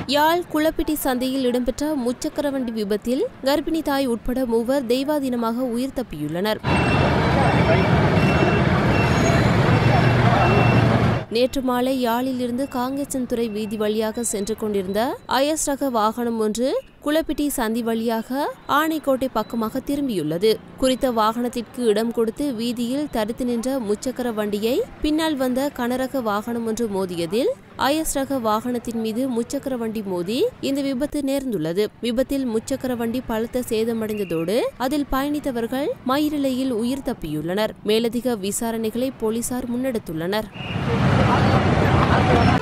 யாழ் குளப்பிட்டி சந்தையில் இடம்பெற்ற முச்சக்கர வண்டி விபத்தில் கர்ப்பிணி தாய் உட்பட மூவர் தெய்வாதீனமாக உயிர் தப்பியுள்ளனர் நேற்று மாலை யாழிலிருந்து காங்கேசன்துறை வீதி வழியாக சென்று கொண்டிருந்த ஐஎஸ் ரக வாகனம் ஒன்று குளப்பிட்டி சந்தி வழியாக ஆணைக்கோட்டை பக்கமாக திரும்பியுள்ளது குறித்த வாகனத்திற்கு இடம் கொடுத்து வீதியில் தடுத்து நின்ற முச்சக்கர வண்டியை பின்னால் வந்த கனரக வாகனம் ஒன்று மோதியதில் ஐஎஸ் ரக வாகனத்தின் மீது முச்சக்கர வண்டி மோதி இந்த விபத்து நேர்ந்துள்ளது விபத்தில் முச்சக்கர வண்டி பலத்த சேதமடைந்ததோடு அதில் பயணித்தவர்கள் மயிரிழையில் உயிர் தப்பியுள்ளனர் மேலதிக விசாரணைகளை போலீசார் முன்னெடுத்துள்ளனர்